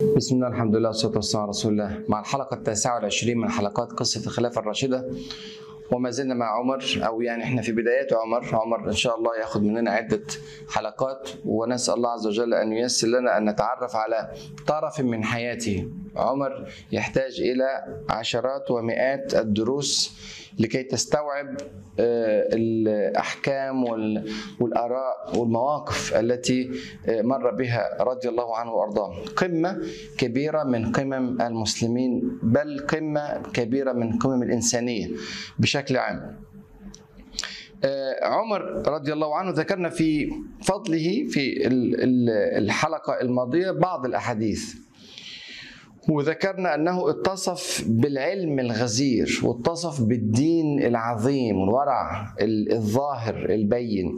بسم الله الحمد لله والصلاة والسلام على رسول الله مع الحلقة التاسعة والعشرين من حلقات قصة الخلافة الراشدة وما زلنا مع عمر أو يعني إحنا في بدايات عمر عمر إن شاء الله ياخذ مننا عدة حلقات ونسأل الله عز وجل أن ييسر لنا أن نتعرف على طرف من حياته عمر يحتاج إلى عشرات ومئات الدروس لكي تستوعب آه، الأحكام وال- والآراء والمواقف التي آه، مر بها رضي الله عنه وأرضاه قمة كبيرة من قمم المسلمين بل قمة كبيرة من قمم الإنسانية بشكل عام آه، عمر رضي الله عنه ذكرنا في فضله في ال- ال- الحلقة الماضية بعض الأحاديث وذكرنا انه اتصف بالعلم الغزير واتصف بالدين العظيم والورع ال- الظاهر البين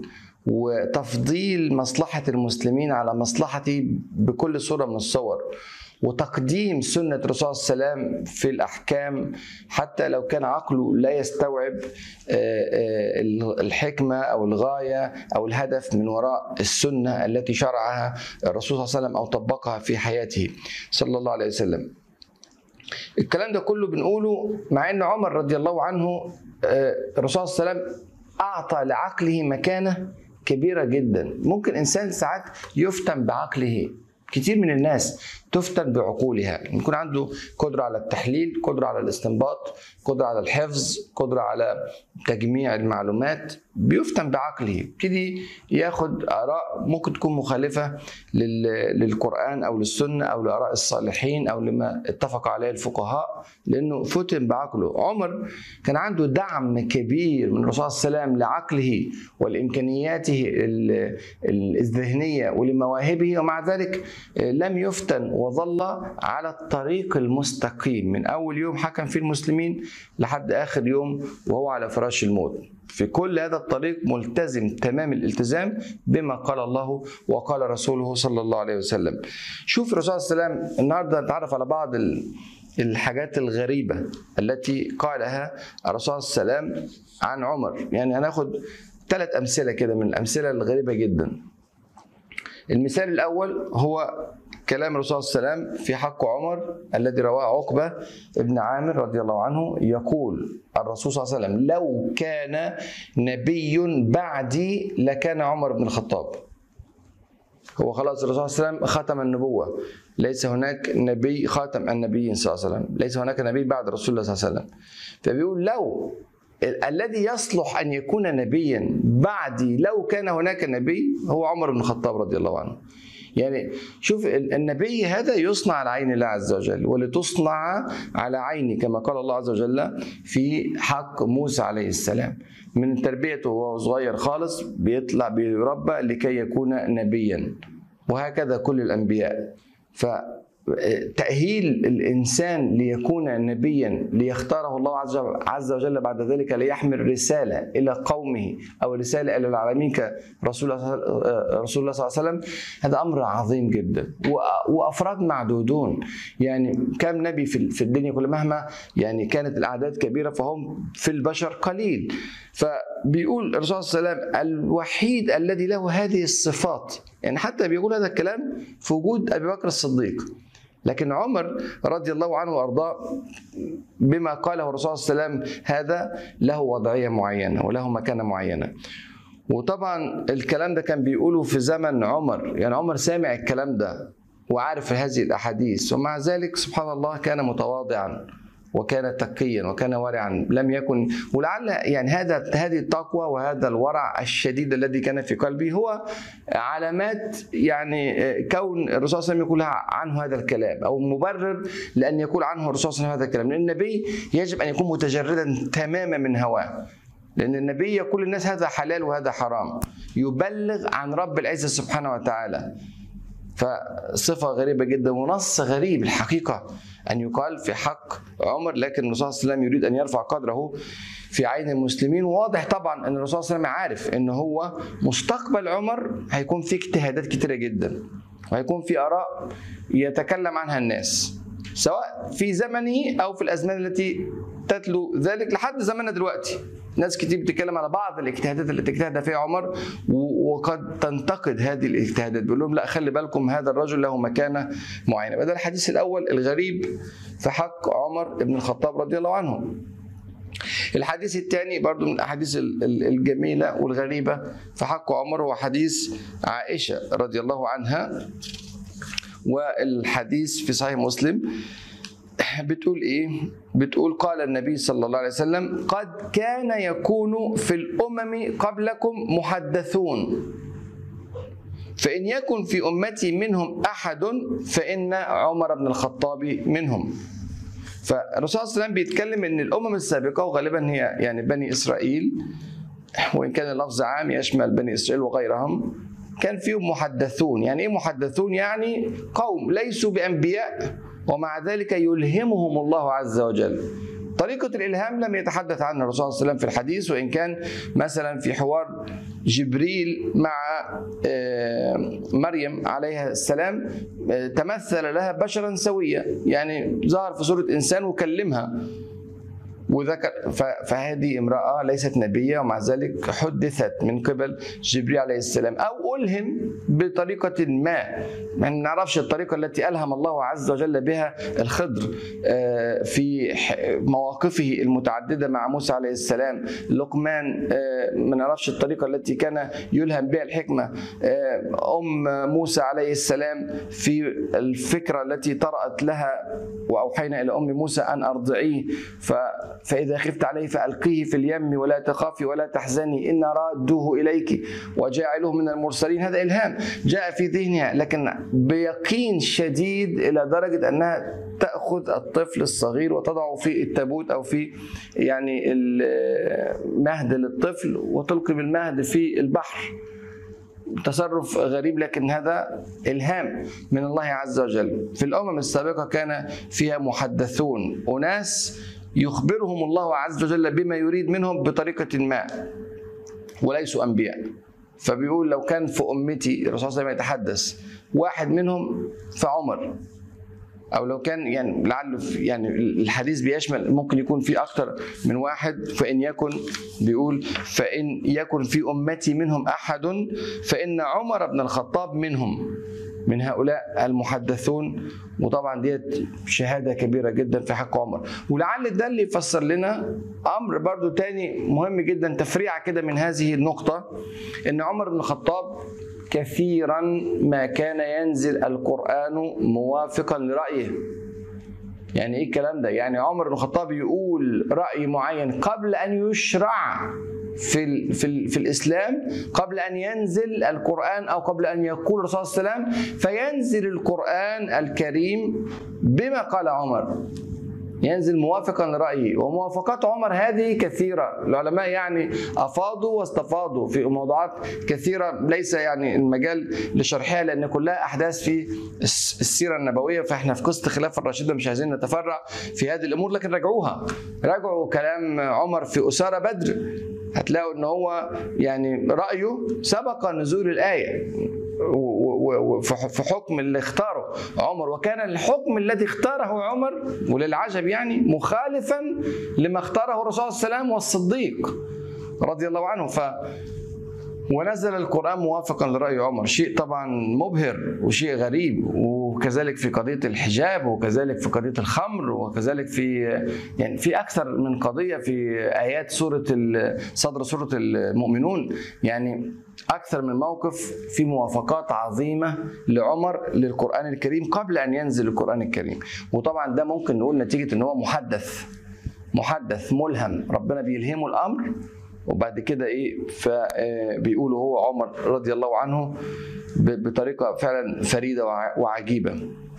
وتفضيل مصلحه المسلمين على مصلحته بكل صوره من الصور وتقديم سنة الرسول صلى الله عليه وسلم في الأحكام حتى لو كان عقله لا يستوعب آه، آه، الحكمة أو الغاية أو الهدف من وراء السنة التي شرعها الرسول صلى الله عليه وسلم أو طبقها في حياته صلى الله عليه وسلم الكلام ده كله بنقوله مع ان عمر رضي الله عنه آه، الرسول صلى الله عليه وسلم اعطى لعقله مكانه كبيره جدا ممكن انسان ساعات يفتن بعقله كتير من الناس تفتن بعقولها يكون عنده قدرة على التحليل قدرة على الاستنباط قدرة على الحفظ قدرة على تجميع المعلومات بيفتن بعقله يبتدي ياخد آراء ممكن تكون مخالفة لل- للقرآن أو للسنة أو لآراء الصالحين أو لما اتفق عليه الفقهاء لأنه فتن بعقله عمر كان عنده دعم كبير من الرسول صلى الله عليه وسلم لعقله ولإمكانياته ال- ال- الذهنية ولمواهبه ومع ذلك لم يفتن وظل على الطريق المستقيم من أول يوم حكم فيه المسلمين لحد آخر يوم وهو على فراش الموت في كل هذا الطريق ملتزم تمام الالتزام بما قال الله وقال رسوله صلى الله عليه وسلم شوف الرسول صلى الله عليه وسلم النهارده نتعرف على بعض ال- الحاجات الغريبة التي قالها الرسول صلى الله عليه وسلم عن عمر يعني هناخد ثلاث أمثلة كده من الأمثلة الغريبة جدا المثال الأول هو كلام الرسول صلى الله عليه وسلم في حق عمر الذي رواه عقبة ابن عامر رضي الله عنه يقول الرسول صلى الله عليه وسلم لو كان نبي بعدي لكان عمر بن الخطاب هو خلاص الرسول صلى الله عليه وسلم ختم النبوة ليس هناك نبي خاتم النبيين صلى الله عليه وسلم ليس هناك نبي بعد رسول الله صلى الله عليه وسلم فبيقول لو ال- الذي يصلح ان يكون نبيا بعدي لو كان هناك نبي هو عمر بن الخطاب رضي الله عنه يعني شوف ال- النبي هذا يصنع على عين الله عز وجل ولتصنع على عيني كما قال الله عز وجل في حق موسى عليه السلام من تربيته وهو صغير خالص بيطلع بيربى لكي يكون نبيا وهكذا كل الانبياء ف تأهيل الإنسان ليكون نبيا ليختاره الله عز وجل- عز وجل بعد ذلك ليحمل رسالة إلى قومه أو رسالة إلى العالمين كرسول الله رسول الله صلى الله عليه وسلم هذا أمر عظيم جدا وأ- وأفراد معدودون يعني كم نبي في في الدنيا كلها مهما يعني كانت الأعداد كبيرة فهم في البشر قليل فبيقول الرسول صلى الله عليه وسلم الوحيد الذي له هذه الصفات يعني حتى بيقول هذا الكلام في وجود أبي بكر الصديق لكن عمر رضي الله عنه وارضاه بما قاله الرسول صلى الله عليه وسلم هذا له وضعيه معينه وله مكانه معينه وطبعا الكلام ده كان بيقوله في زمن عمر يعني عمر سامع الكلام ده وعارف هذه الاحاديث ومع ذلك سبحان الله كان متواضعا وكان تقيا وكان ورعا لم يكن ولعل يعني هذا هذه التقوى وهذا الورع الشديد الذي كان في قلبه هو علامات يعني كون الرسول صلى الله عليه وسلم يقول عنه هذا الكلام او مبرر لان يقول عنه الرسول صلى الله عليه وسلم هذا الكلام لان النبي يجب ان يكون متجردا تماما من هواه لأن النبي يقول للناس هذا حلال وهذا حرام يبلغ عن رب العزة سبحانه وتعالى فصفة غريبة جدا ونص غريب الحقيقة أن يقال في حق عمر لكن الرسول صلى الله عليه وسلم يريد أن يرفع قدره في عين المسلمين وواضح طبعا أن الرسول صلى الله عليه وسلم عارف أن هو مستقبل عمر هيكون فيه اجتهادات كتيرة جدا وهيكون في آراء يتكلم عنها الناس سواء في زمنه أو في الأزمان التي تتلو ذلك لحد زماننا دلوقتي ناس كتير بتتكلم على بعض الاجتهادات التي اجتهد فيها عمر وقد تنتقد هذه الاجتهادات بيقول لهم لا خلي بالكم هذا الرجل له مكانه معينه بدل الحديث الاول الغريب في حق عمر بن الخطاب رضي الله عنه الحديث الثاني برضو من الاحاديث الجميله والغريبه في حق عمر هو حديث عائشه رضي الله عنها والحديث في صحيح مسلم بتقول ايه بتقول قال النبي صلى الله عليه وسلم قد كان يكون في الامم قبلكم محدثون فان يكن في امتي منهم احد فان عمر بن الخطاب منهم فالرسول صلى الله عليه وسلم بيتكلم ان الامم السابقه وغالبا هي يعني بني اسرائيل وان كان اللفظ عام يشمل بني اسرائيل وغيرهم كان فيهم محدثون يعني ايه محدثون يعني قوم ليسوا بانبياء ومع ذلك يلهمهم الله عز وجل طريقة الإلهام لم يتحدث عنها الرسول صلى الله عليه وسلم في الحديث وإن كان مثلا في حوار جبريل مع مريم عليها السلام تمثل لها بشرا سويا يعني ظهر في صورة إنسان وكلمها وذكر فهذه امرأة ليست نبية ومع ذلك حدثت من قبل جبريل عليه السلام أو ألهم بطريقة ما ما نعرفش الطريقة التي ألهم الله عز وجل بها الخضر في مواقفه المتعددة مع موسى عليه السلام لقمان ما نعرفش الطريقة التي كان يلهم بها الحكمة أم موسى عليه السلام في الفكرة التي طرأت لها وأوحينا إلى أم موسى أن أرضعيه ف فإذا خفت عليه فألقيه في اليم ولا تخافي ولا تحزني إن رادوه إليك وجاعله من المرسلين هذا إلهام جاء في ذهنها لكن بيقين شديد إلى درجة أنها تأخذ الطفل الصغير وتضعه في التابوت أو في يعني المهد للطفل وتلقي بالمهد في البحر تصرف غريب لكن هذا الهام من الله عز وجل في الامم السابقه كان فيها محدثون اناس يخبرهم الله عز وجل بما يريد منهم بطريقة ما وليسوا أنبياء فبيقول لو كان في أمتي الرسول صلى الله عليه وسلم يتحدث واحد منهم فعمر او لو كان يعني لعله يعني الحديث بيشمل ممكن يكون في اكثر من واحد فان يكن بيقول فان يكن في امتي منهم احد فان عمر بن الخطاب منهم من هؤلاء المحدثون وطبعا ديت شهاده كبيره جدا في حق عمر ولعل ده اللي يفسر لنا امر برضو تاني مهم جدا تفريعه كده من هذه النقطه ان عمر بن الخطاب كثيرا ما كان ينزل القران موافقا لرايه يعني ايه الكلام ده يعني عمر بن الخطاب يقول راي معين قبل ان يشرع في ال في ال في الاسلام قبل ان ينزل القران او قبل ان يقول الرسول صلى الله عليه وسلم فينزل القران الكريم بما قال عمر ينزل موافقا لرأيه وموافقات عمر هذه كثيرة العلماء يعني أفاضوا واستفاضوا في موضوعات كثيرة ليس يعني المجال لشرحها لأن كلها أحداث في السيرة النبوية فإحنا في قصة خلافة الراشدة مش عايزين نتفرع في هذه الأمور لكن راجعوها راجعوا كلام عمر في أسارة بدر هتلاقوا ان هو يعني رايه سبق نزول الايه في حكم اللي اختاره عمر وكان الحكم الذي اختاره عمر وللعجب يعني مخالفا لما اختاره الرسول صلى الله عليه وسلم والصديق رضي الله عنه ف ونزل القرآن موافقا لرأي عمر شيء طبعا مبهر وشيء غريب وكذلك في قضية الحجاب وكذلك في قضية الخمر وكذلك في يعني في أكثر من قضية في آيات سورة صدر سورة المؤمنون يعني أكثر من موقف في موافقات عظيمة لعمر للقرآن الكريم قبل أن ينزل القرآن الكريم وطبعا ده ممكن نقول نتيجة أن هو محدث محدث ملهم ربنا بيلهمه الأمر وبعد كده ايه فبيقولوا هو عمر رضي الله عنه بطريقه فعلا فريده وعجيبه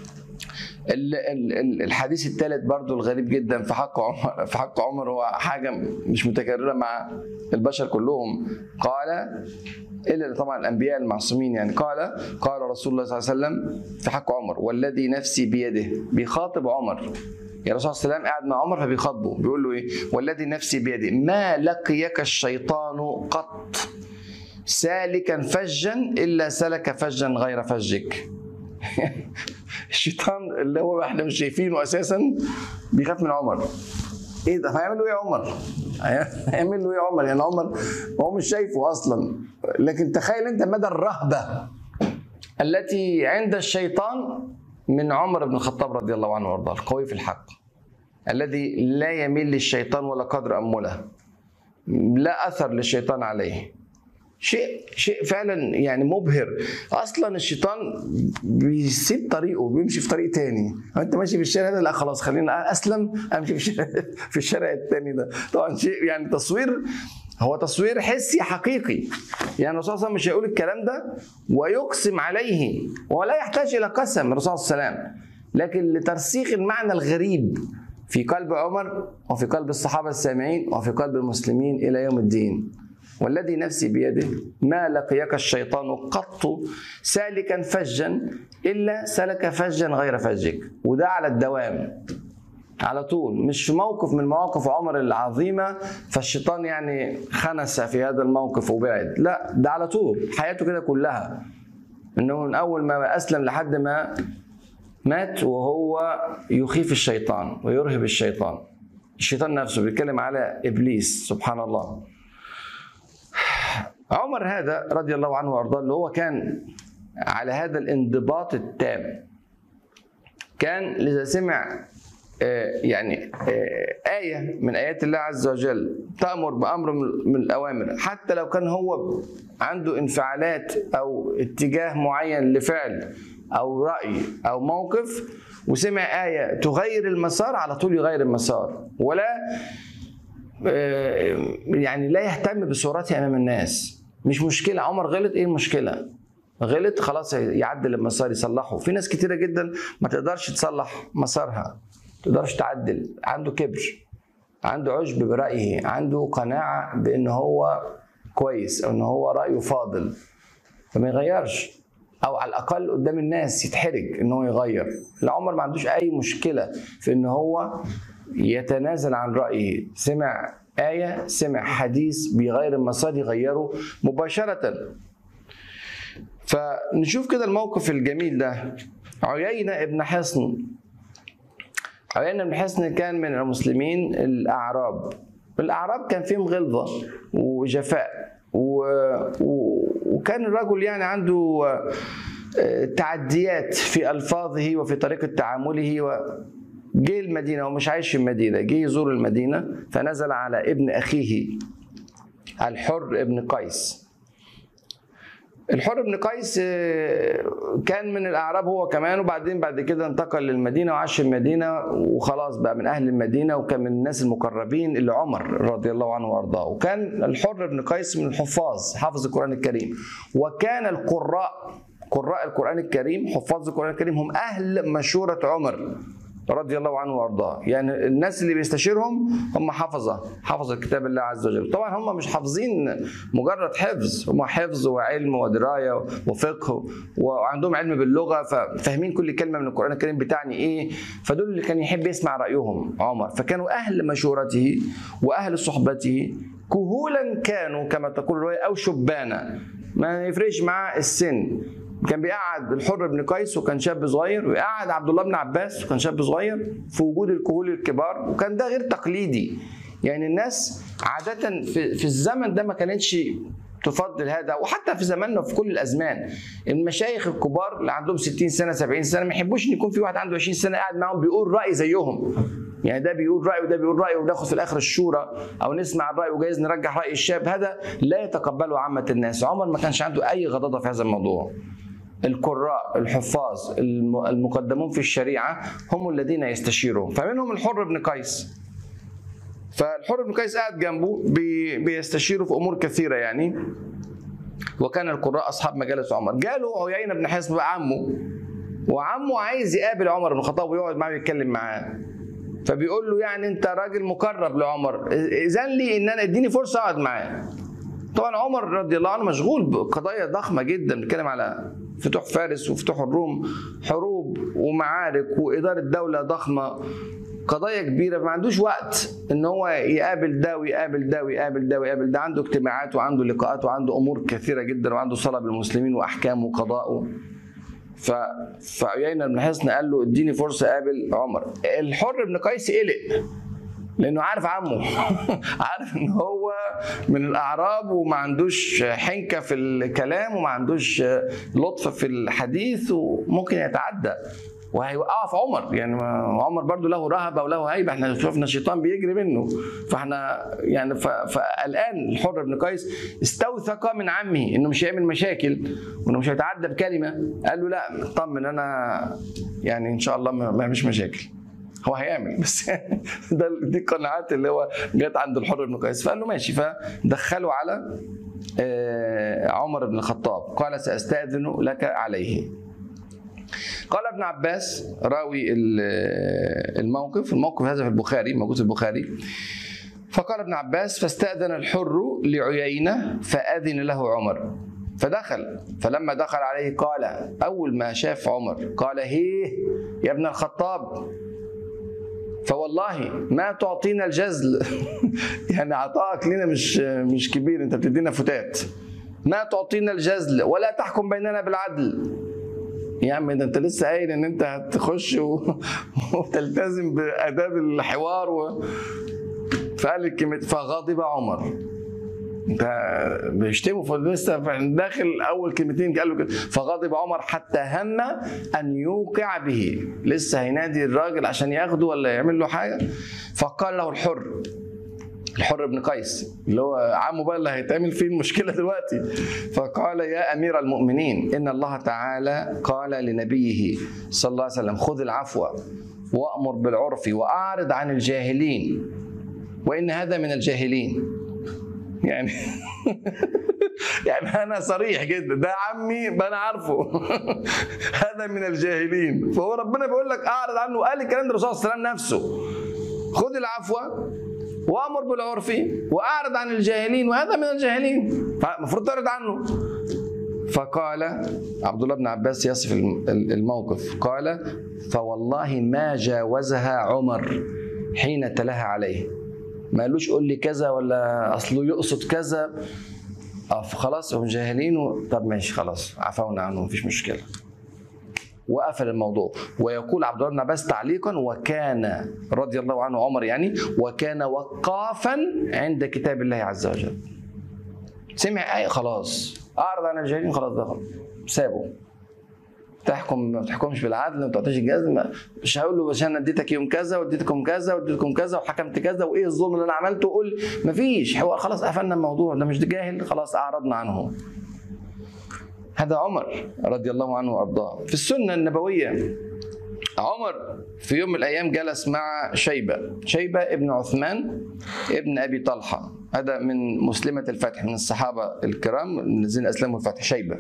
الحديث الثالث برضو الغريب جدا في حق عمر في حق عمر هو حاجه مش متكرره مع البشر كلهم قال الا طبعا الانبياء المعصومين يعني قال قال رسول الله صلى الله عليه وسلم في حق عمر والذي نفسي بيده بيخاطب عمر يا رسول صلى الله عليه وسلم قاعد مع عمر فبيخاطبه بيقول له ايه والذي نفسي بيده ما لقيك الشيطان قط سالكا فجا الا سلك فجا غير فجك الشيطان اللي هو احنا مش شايفينه اساسا بيخاف من عمر ايه ده هيعملوا ايه يا عمر هيعمل له ايه عمر يعني عمر هو مش شايفه اصلا لكن تخيل انت مدى الرهبه التي عند الشيطان من عمر بن الخطاب رضي الله عنه وارضاه القوي في الحق الذي لا يميل للشيطان ولا قدر امله لا اثر للشيطان عليه شيء شيء فعلا يعني مبهر اصلا الشيطان بيسيب طريقه بيمشي في طريق تاني انت ماشي في الشارع ده لا خلاص خلينا اسلم امشي في الشارع في الشارع التاني ده طبعا شيء يعني تصوير هو تصوير حسي حقيقي يعني الرسول صلى الله عليه وسلم مش هيقول الكلام ده ويقسم عليه ولا يحتاج الى قسم الرسول صلى الله عليه وسلم لكن لترسيخ المعنى الغريب في قلب عمر وفي قلب الصحابه السامعين وفي قلب المسلمين الى يوم الدين والذي نفسي بيده ما لقيك الشيطان قط سالكا فجا الا سلك فجا غير فجك وده على الدوام على طول مش في موقف من مواقف عمر العظيمه فالشيطان يعني خنس في هذا الموقف وبعد لا ده على طول حياته كده كلها انه من اول ما اسلم لحد ما مات وهو يخيف الشيطان ويرهب الشيطان الشيطان نفسه بيتكلم على ابليس سبحان الله عمر هذا رضي الله عنه وارضاه اللي هو كان على هذا الانضباط التام كان لذا سمع يعني آية من آيات الله عز وجل تأمر بأمر من الأوامر حتى لو كان هو عنده انفعالات أو اتجاه معين لفعل أو رأي أو موقف وسمع آية تغير المسار على طول يغير المسار ولا يعني لا يهتم بصورته امام الناس مش مشكله عمر غلط ايه المشكله غلط خلاص يعدل المسار يصلحه في ناس كتيره جدا ما تقدرش تصلح مسارها ما تقدرش تعدل عنده كبر عنده عجب برايه عنده قناعه بان هو كويس او ان هو رايه فاضل فما يغيرش او على الاقل قدام الناس يتحرج ان هو يغير لا عمر ما عندوش اي مشكله في ان هو يتنازل عن رأيه سمع آية سمع حديث بيغير المسار يغيره مباشرة فنشوف كده الموقف الجميل ده عيينة ابن حصن عيينة ابن حصن كان من المسلمين الأعراب الأعراب كان فيهم غلظة وجفاء و... و... وكان الرجل يعني عنده تعديات في ألفاظه وفي طريقة تعامله و... جه المدينة ومش عايش في المدينة جه يزور المدينة فنزل على ابن أخيه الحر ابن قيس الحر بن قيس كان من الاعراب هو كمان وبعدين بعد كده انتقل للمدينه وعاش في المدينه وخلاص بقى من اهل المدينه وكان من الناس المقربين اللي عمر رضي الله عنه وارضاه وكان الحر بن قيس من الحفاظ حافظ القران الكريم وكان القراء قراء القران الكريم حفاظ القران الكريم هم اهل مشوره عمر رضي الله عنه وارضاه يعني الناس اللي بيستشيرهم هم حفظه حفظ كتاب الله عز وجل طبعا هم مش حافظين مجرد حفظ هم حفظ وعلم ودرايه وفقه وعندهم علم باللغه ففاهمين كل كلمه من القران الكريم بتعني ايه فدول اللي كان يحب يسمع رايهم عمر فكانوا اهل مشورته واهل صحبته كهولا كانوا كما تقول الروايه او شبانا ما يفرقش معاه السن كان بيقعد الحر بن قيس وكان شاب صغير ويقعد عبد الله بن عباس وكان شاب صغير في وجود الكهول الكبار وكان ده غير تقليدي يعني الناس عادة في, في الزمن ده ما كانتش تفضل هذا وحتى في زماننا في كل الازمان المشايخ الكبار اللي عندهم 60 سنه 70 سنه ما يحبوش ان يكون في واحد عنده 20 سنه قاعد معاهم بيقول راي زيهم يعني ده بيقول راي وده بيقول راي وناخد في الاخر الشورى او نسمع الراي وجايز نرجح راي الشاب هذا لا يتقبله عامه الناس عمر ما كانش عنده اي غضاضه في هذا الموضوع القراء الحفاظ المقدمون في الشريعة هم الذين يستشيرون فمنهم الحر بن قيس فالحر بن قيس قاعد جنبه بيستشيره في أمور كثيرة يعني وكان القراء أصحاب مجالس عمر جاله عيينة بن حصن عمه وعمه عايز يقابل عمر بن الخطاب ويقعد معاه ويتكلم معاه فبيقول له يعني انت راجل مقرب لعمر اذن لي ان انا اديني فرصه اقعد معاه طبعا عمر رضي الله عنه مشغول بقضايا ضخمه جدا بنتكلم على فتوح فارس وفتوح الروم حروب ومعارك واداره دوله ضخمه قضايا كبيره ما عندوش وقت ان هو يقابل ده ويقابل ده ويقابل ده ويقابل ده عنده اجتماعات وعنده لقاءات وعنده امور كثيره جدا وعنده صلاه بالمسلمين واحكام وقضاء ف فعيينة بن حصن قال له اديني فرصه اقابل عمر الحر بن قيس قلق لانه عارف عمه عارف ان هو من الاعراب وما عندوش حنكه في الكلام وما عندوش لطف في الحديث وممكن يتعدى وهيوقعه في عمر يعني عمر برضو له رهبه وله هيبه احنا شفنا الشيطان بيجري منه فاحنا يعني فالان الحر بن قيس استوثق من عمه انه مش هيعمل مشاكل وانه مش هيتعدى بكلمه قال له لا اطمن انا يعني ان شاء الله ما يعملش مشاكل هو هيعمل بس ده دي القناعات اللي هو جت عند الحر بن قيس فقال له ماشي فدخله على عمر بن الخطاب قال ساستاذن لك عليه قال ابن عباس راوي الموقف الموقف هذا في البخاري موجود في البخاري فقال ابن عباس فاستأذن الحر لعيينة فأذن له عمر فدخل فلما دخل عليه قال أول ما شاف عمر قال هيه يا ابن الخطاب فوالله ما تعطينا الجزل يعني عطائك لنا مش مش كبير انت بتدينا فتات ما تعطينا الجزل ولا تحكم بيننا بالعدل يا عم ده انت لسه قايل ان انت هتخش وتلتزم باداب الحوار و... فقال الكلمة فغضب عمر انت بيشتموا فلسه داخل اول كلمتين قال له كده فغضب عمر حتى هم ان يوقع به لسه هينادي الراجل عشان ياخده ولا يعمل له حاجه فقال له الحر الحر بن قيس اللي هو عمه بقى اللي هيتعمل فيه المشكله دلوقتي فقال يا امير المؤمنين ان الله تعالى قال لنبيه صلى الله عليه وسلم خذ العفو وامر بالعرف واعرض عن الجاهلين وان هذا من الجاهلين يعني يعني انا صريح جدا ده عمي ما انا عارفه هذا من الجاهلين فهو ربنا بيقول لك اعرض عنه قال الكلام ده الرسول صلى الله عليه وسلم نفسه خذ العفو وامر بالعرف واعرض عن الجاهلين وهذا من الجاهلين فالمفروض تعرض عنه فقال عبد الله بن عباس يصف الموقف قال فوالله ما جاوزها عمر حين تلاها عليه ما قالوش قول لي كذا ولا اصله يقصد كذا خلاص هم جاهلين و... طب ماشي خلاص عفونا عنه مفيش مشكله وقفل الموضوع ويقول عبد الله بن عباس تعليقا وكان رضي الله عنه عمر يعني وكان وقافا عند كتاب الله عز وجل سمع آية خلاص أعرض عن الجاهلين خلاص ده خلاص سابه تحكم ما تحكمش بالعدل ما تعطيش الجزم مش هقول له عشان اديتك يوم كذا واديتكم كذا واديتكم كذا وحكمت كذا وايه الظلم اللي انا عملته قول مفيش هو خلاص قفلنا الموضوع ده مش جاهل خلاص اعرضنا عنه هذا عمر رضي الله عنه وارضاه في السنه النبويه عمر في يوم من الايام جلس مع شيبه شيبه ابن عثمان ابن ابي طلحه هذا من مسلمه الفتح من الصحابه الكرام الذين اسلموا الفتح شيبه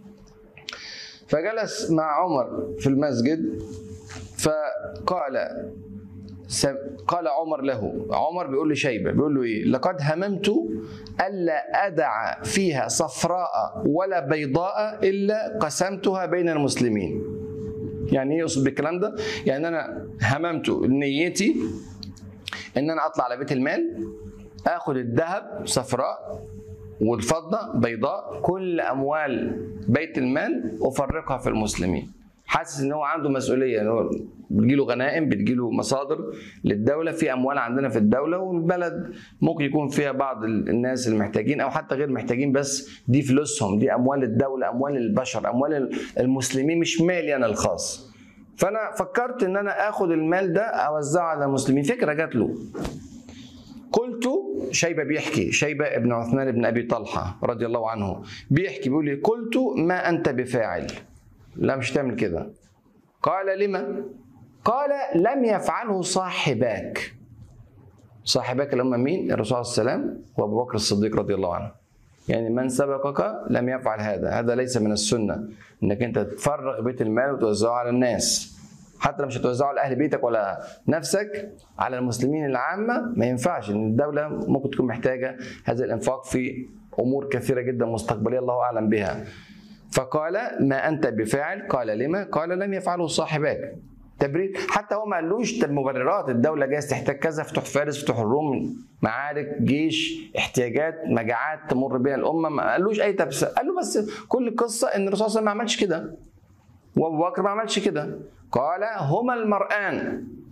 فجلس مع عمر في المسجد فقال قال عمر له عمر بيقول لشيبه بيقول له ايه لقد هممت الا ادع فيها صفراء ولا بيضاء الا قسمتها بين المسلمين يعني ايه يقصد بالكلام ده يعني انا هممت نيتي ان انا اطلع على بيت المال اخد الذهب صفراء والفضه بيضاء كل اموال بيت المال افرقها في المسلمين حاسس ان هو عنده مسؤوليه ان هو بتجيله غنائم بتجيله مصادر للدوله في اموال عندنا في الدوله والبلد ممكن يكون فيها بعض الناس المحتاجين او حتى غير محتاجين بس دي فلوسهم دي اموال الدوله اموال البشر اموال المسلمين مش مالي انا الخاص فانا فكرت ان انا اخد المال ده اوزعه على المسلمين فكره جات له قلت شيبه بيحكي شيبه ابن عثمان بن ابي طلحه رضي الله عنه بيحكي بيقول لي قلت ما انت بفاعل لا مش تعمل كده قال لما قال لم يفعله صاحباك صاحباك اللي هم مين الرسول صلى الله عليه وسلم وابو بكر الصديق رضي الله عنه يعني من سبقك لم يفعل هذا هذا ليس من السنه انك انت تفرغ بيت المال وتوزعه على الناس حتى لو مش هتوزعه على اهل بيتك ولا نفسك على المسلمين العامه ما ينفعش ان الدوله ممكن تكون محتاجه هذا الانفاق في امور كثيره جدا مستقبليه الله اعلم بها فقال ما انت بفاعل قال لما قال لم يفعله صاحباك تبرير حتى هو ما قالوش المبررات الدوله جايز تحتاج كذا فتوح فارس فتوح الروم معارك جيش احتياجات مجاعات تمر بها الامه ما قالوش اي تفسير قال له بس كل قصه ان الرسول صلى الله عليه وسلم ما عملش كده وابو بكر ما عملش كده قال هما المرآن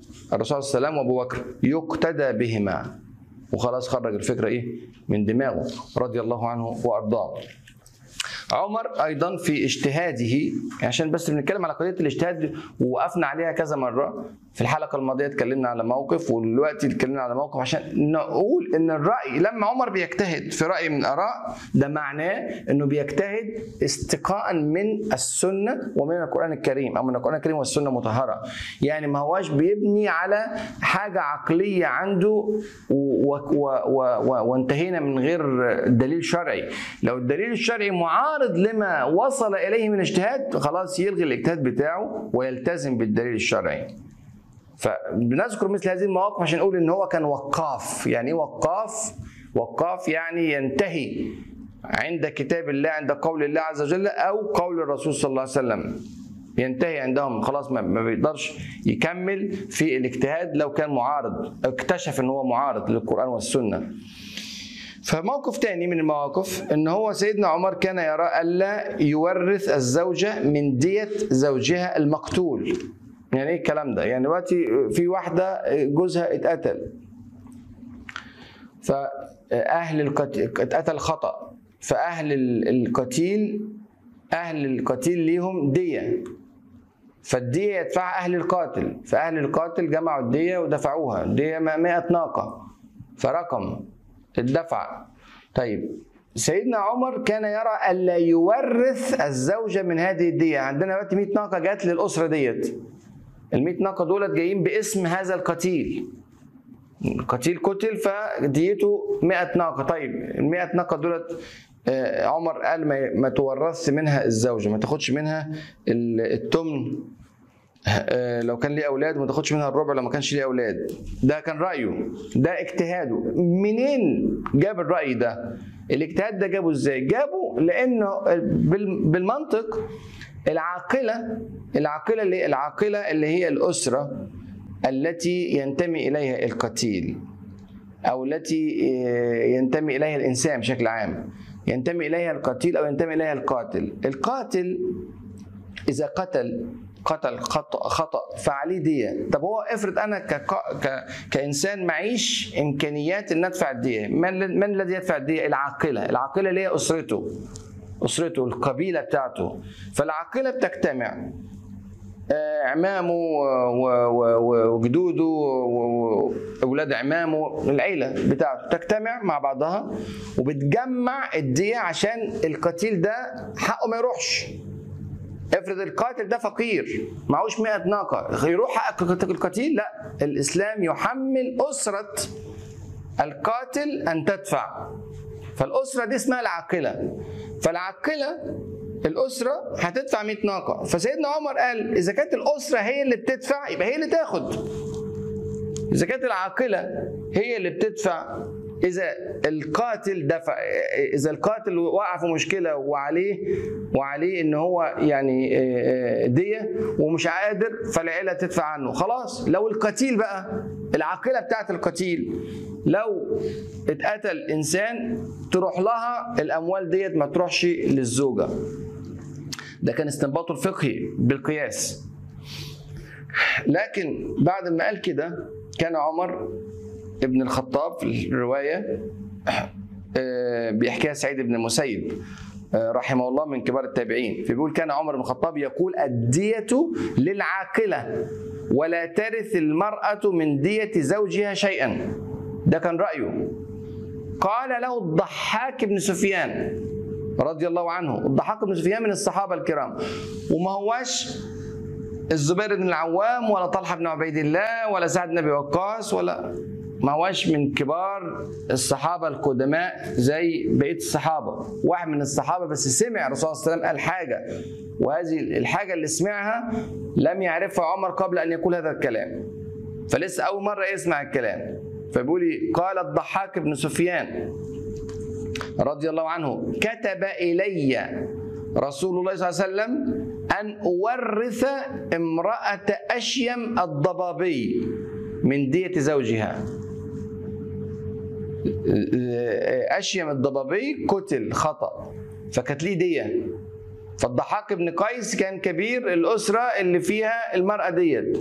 الرسول صلى الله عليه وسلم وابو بكر يقتدى بهما وخلاص خرج الفكره ايه من دماغه رضي الله عنه وارضاه عمر ايضا في اجتهاده عشان بس بنتكلم على قضيه الاجتهاد ووقفنا عليها كذا مره في الحلقه الماضيه اتكلمنا على موقف ودلوقتي اتكلمنا على موقف عشان نقول ان الراي لما عمر بيجتهد في راي من الاراء ده معناه انه بيجتهد استقاء من السنه ومن القران الكريم او من القران الكريم والسنه مطهره يعني ما هواش بيبني على حاجه عقليه عنده و- و- و- و- وانتهينا من غير دليل شرعي لو الدليل الشرعي معارض لما وصل اليه من اجتهاد خلاص يلغي الاجتهاد بتاعه ويلتزم بالدليل الشرعي فبنذكر مثل هذه المواقف عشان نقول ان هو كان وقاف يعني ايه وقاف وقاف يعني ينتهي عند كتاب الله عند قول الله عز وجل او قول الرسول صلى الله عليه وسلم ينتهي عندهم خلاص ما- ما بيقدرش يكمل في الاجتهاد لو كان معارض اكتشف ان هو معارض للقران والسنه فموقف تاني من المواقف ان هو سيدنا عمر كان يرى الا يورث الزوجه من دية زوجها المقتول يعني ايه الكلام ده يعني دلوقتي في واحده جوزها اتقتل فاهل القتيل اتقتل خطا فاهل ال- القتيل اهل القتيل ليهم ديه فالدية يدفعها أهل القاتل فأهل القاتل جمعوا الدية ودفعوها الدية 100 ناقة فرقم الدفع طيب سيدنا عمر كان يرى ألا يورث الزوجة من هذه الدية عندنا دلوقتي 100 ناقة جات للأسرة ديت ال 100 ناقة دولت جايين باسم هذا القتيل القتيل قتل فديته 100 ناقة طيب ال 100 ناقة دولت آه، عمر قال ما ما تورثش منها الزوجة ما تاخدش منها ال- التمن آه، لو كان ليه اولاد ما تاخدش منها الربع لو ما كانش ليه اولاد ده كان رايه ده اجتهاده منين جاب الراي ده الاجتهاد ده جابه ازاي جابه لانه بال- بالمنطق العاقله العاقله اللي العاقله اللي هي الاسره التي ينتمي اليها القتيل او التي آه، ينتمي اليها الانسان بشكل عام ينتمي اليها القتيل او ينتمي اليها القاتل القاتل اذا قتل قتل خطا خطا فعليه ديه طب هو افرض انا ك... ك... كانسان معيش امكانيات ان ادفع الديه من, من الذي يدفع الديه العاقله العاقله اللي هي اسرته اسرته القبيله بتاعته فالعاقله بتجتمع آه، عمامه و- و- و- وجدوده و- واولاد عمامه العيله بتاعته تجتمع مع بعضها وبتجمع الديه عشان القتيل ده حقه ما يروحش افرض القاتل ده فقير معهوش 100 ناقه يروح حق القتيل لا الاسلام يحمل اسره القاتل ان تدفع فالاسره دي اسمها العاقله فالعاقله الاسره هتدفع 100 ناقه فسيدنا عمر قال اذا كانت الاسره هي اللي بتدفع يبقى هي اللي تاخد اذا كانت العاقله هي اللي بتدفع اذا القاتل دفع اذا القاتل وقع في مشكله وعليه وعليه ان هو يعني آه، آه، ديه ومش قادر فالعيله تدفع عنه خلاص لو القتيل بقى العاقله بتاعت القتيل لو اتقتل انسان تروح لها الاموال ديت ما تروحش للزوجه ده كان استنباطه الفقهي بالقياس لكن بعد ما قال كده كان عمر ابن الخطاب في الرواية آه، بيحكيها سعيد بن المسيب آه، رحمه الله من كبار التابعين فبيقول كان عمر بن الخطاب يقول الدية للعاقلة ولا ترث المرأة من دية زوجها شيئا ده كان رأيه قال له الضحاك بن سفيان رضي الله عنه الضحاك بن سفيان من الصحابة الكرام وما هواش الزبير بن العوام ولا طلحه بن عبيد الله ولا سعد بن ابي وقاص ولا ما هوش من كبار الصحابه القدماء زي بقيه الصحابه واحد من الصحابه بس سمع الرسول صلى الله عليه وسلم قال حاجه وهذه الحاجه اللي سمعها لم يعرفها عمر قبل ان يقول هذا الكلام فلسه اول مره يسمع الكلام فبيقول لي قال الضحاك بن سفيان رضي الله عنه كتب الي رسول الله صلى الله عليه وسلم ان اورث امراه اشيم الضبابي من دية زوجها اشيم الضبابي قتل خطا فكانت ليه دية فالضحاك بن قيس كان كبير الاسره اللي فيها المراه ديت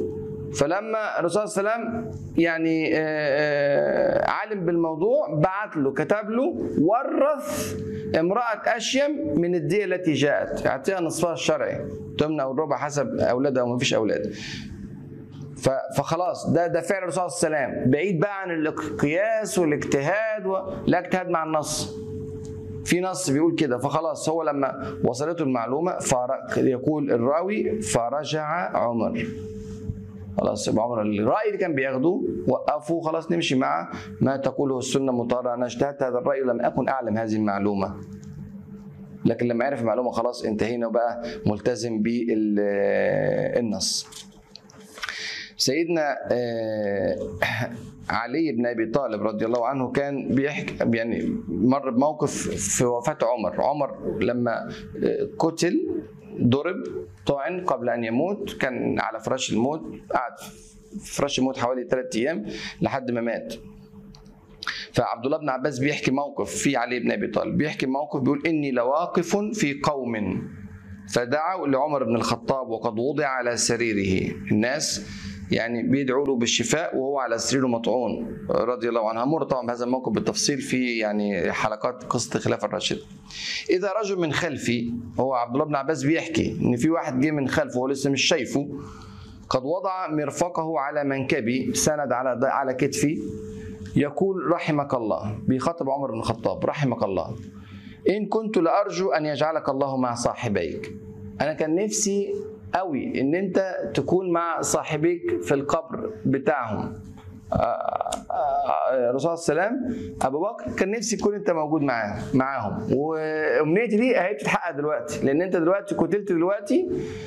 فلما الرسول صلى الله عليه وسلم يعني آه، آه، علم بالموضوع بعت له كتب له ورث امرأة أشيم من الدية التي جاءت يعطيها نصفها الشرعي تمن أو الربع حسب أولادها وما فيش أولاد ف- فخلاص ده ده فعل الرسول صلى الله عليه وسلم بعيد بقى عن القياس والاجتهاد و... لا اجتهاد مع النص في نص بيقول كده فخلاص هو لما وصلته المعلومه فر... يقول الراوي فرجع عمر خلاص يبقى عمر الراي اللي كان بياخده وقفوا خلاص نمشي مع ما تقوله السنه مطهره انا اجتهدت هذا الراي ولم اكن اعلم هذه المعلومه لكن لما عرف المعلومه خلاص انتهينا وبقى ملتزم بالنص سيدنا آه، علي بن ابي طالب رضي الله عنه كان بيحكي يعني مر بموقف في وفاه عمر، عمر لما آه، قتل ضرب طعن قبل ان يموت كان على فراش الموت قعد في فراش الموت حوالي ثلاث ايام لحد ما مات. فعبد الله بن عباس بيحكي موقف في علي بن ابي طالب بيحكي موقف بيقول اني لواقف في قوم فدعوا لعمر بن الخطاب وقد وضع على سريره الناس يعني بيدعوا له بالشفاء وهو على سريره مطعون رضي الله عنه مر طبعا بهذا الموقف بالتفصيل في يعني حلقات قصه الخلافه الراشده اذا رجل من خلفي هو عبد الله بن عباس بيحكي ان في واحد جه من خلفه هو لسه مش شايفه قد وضع مرفقه على منكبي سند على على كتفي يقول رحمك الله بيخاطب عمر بن الخطاب رحمك الله إن كنت لأرجو أن يجعلك الله مع صاحبيك أنا كان نفسي قوي إن أنت تكون مع صاحبيك في القبر بتاعهم آه، آه، الرسول صلى الله عليه وسلم ابو بكر كان نفسي تكون انت موجود معاه معاهم وامنيتي دي اهي بتتحقق دلوقتي لان انت دلوقتي قتلت دلوقتي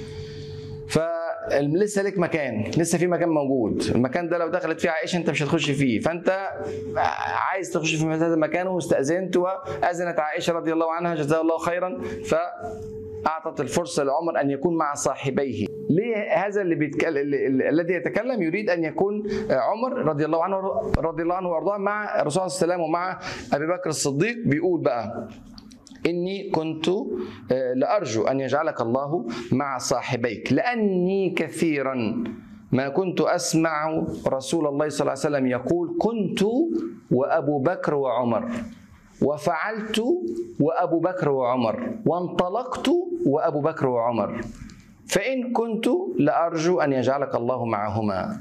فلسه لك مكان لسه في مكان موجود المكان ده لو دخلت فيه عائشه انت مش هتخش فيه فانت عايز تخش في هذا المكان واستاذنت واذنت عائشه رضي الله عنها جزاها الله خيرا فاعطت الفرصه لعمر ان يكون مع صاحبيه ليه هذا اللي بيتكلم الذي يتكلم يريد ان يكون عمر رضي الله عنه رضي الله عنه وارضاه مع الرسول صلى الله عليه وسلم ومع ابي بكر الصديق بيقول بقى إني كنت لأرجو أن يجعلك الله مع صاحبيك لأني كثيرا ما كنت أسمع رسول الله صلى الله عليه وسلم يقول كنت وأبو بكر وعمر وفعلت وأبو بكر وعمر وانطلقت وأبو بكر وعمر فإن كنت لأرجو أن يجعلك الله معهما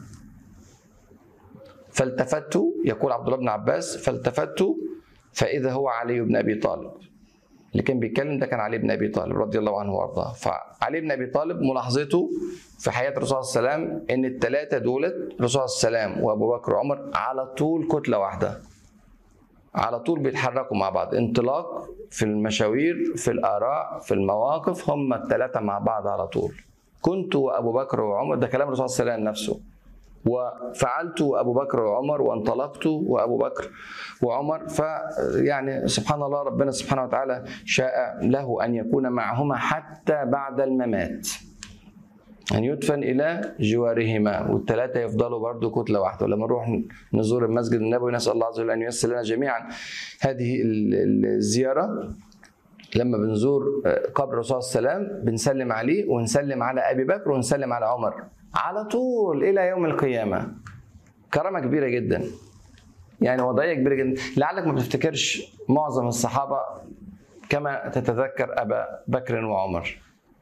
فالتفت يقول عبد الله بن عباس فالتفت فإذا هو علي بن أبي طالب اللي كان بيتكلم ده كان علي بن ابي طالب رضي الله عنه وارضاه فعلي بن ابي طالب ملاحظته في حياه الرسول صلى الله عليه وسلم ان الثلاثه دولت الرسول صلى الله عليه وسلم وابو بكر وعمر على طول كتله واحده على طول بيتحركوا مع بعض انطلاق في المشاوير في الاراء في المواقف هم الثلاثه مع بعض على طول كنت وابو بكر وعمر ده كلام الرسول صلى الله عليه وسلم نفسه وفعلت ابو بكر وعمر وانطلقت وابو بكر وعمر فيعني سبحان الله ربنا سبحانه وتعالى شاء له ان يكون معهما حتى بعد الممات أن يدفن إلى جوارهما والثلاثة يفضلوا برضو كتلة واحدة ولما نروح نزور المسجد النبوي نسأل الله عز وجل أن ييسر لنا جميعا هذه الزيارة لما بنزور قبر الرسول صلى الله عليه وسلم بنسلم عليه ونسلم على أبي بكر ونسلم على عمر على طول الى يوم القيامه كرامه كبيره جدا يعني وضعيه كبيره جدا لعلك ما بتفتكرش معظم الصحابه كما تتذكر ابا بكر وعمر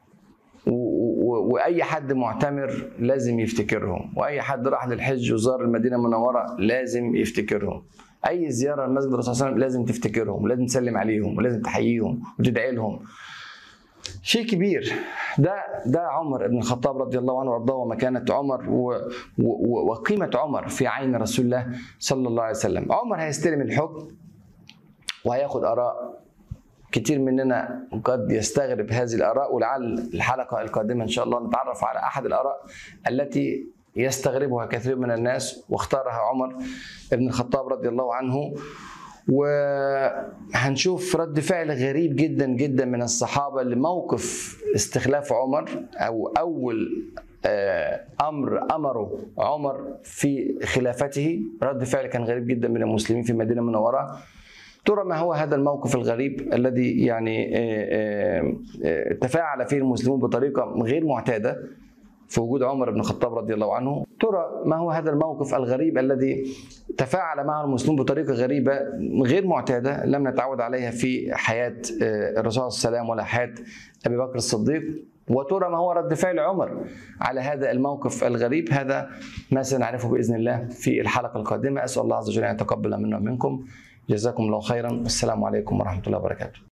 واي حد معتمر لازم يفتكرهم واي حد راح للحج وزار المدينه المنوره لازم يفتكرهم اي زياره لمسجد الرسول صلى الله عليه وسلم لازم تفتكرهم ولازم تسلم عليهم ولازم تحييهم وتدعي لهم شيء كبير ده ده عمر بن الخطاب رضي الله عنه وارضاه ومكانه عمر و و وقيمه عمر في عين رسول الله صلى الله عليه وسلم عمر هيستلم الحكم وهياخد اراء كتير مننا قد يستغرب هذه الاراء ولعل الحلقه القادمه ان شاء الله نتعرف على احد الاراء التي يستغربها كثير من الناس واختارها عمر بن الخطاب رضي الله عنه وهنشوف رد فعل غريب جدا جدا من الصحابه لموقف استخلاف عمر او اول امر امره عمر في خلافته رد فعل كان غريب جدا من المسلمين في المدينه المنوره ترى ما هو هذا الموقف الغريب الذي يعني تفاعل فيه المسلمون بطريقه غير معتاده في وجود عمر بن الخطاب رضي الله عنه ترى ما هو هذا الموقف الغريب الذي تفاعل معه المسلمون بطريقة غريبة غير معتادة لم نتعود عليها في حياة الرسول صلى الله عليه وسلم ولا حياة أبي بكر الصديق وترى ما هو رد فعل عمر على هذا الموقف الغريب هذا ما سنعرفه باذن الله في الحلقه القادمه اسال الله عز وجل ان يتقبل منا ومنكم جزاكم الله خيرا والسلام عليكم ورحمه الله وبركاته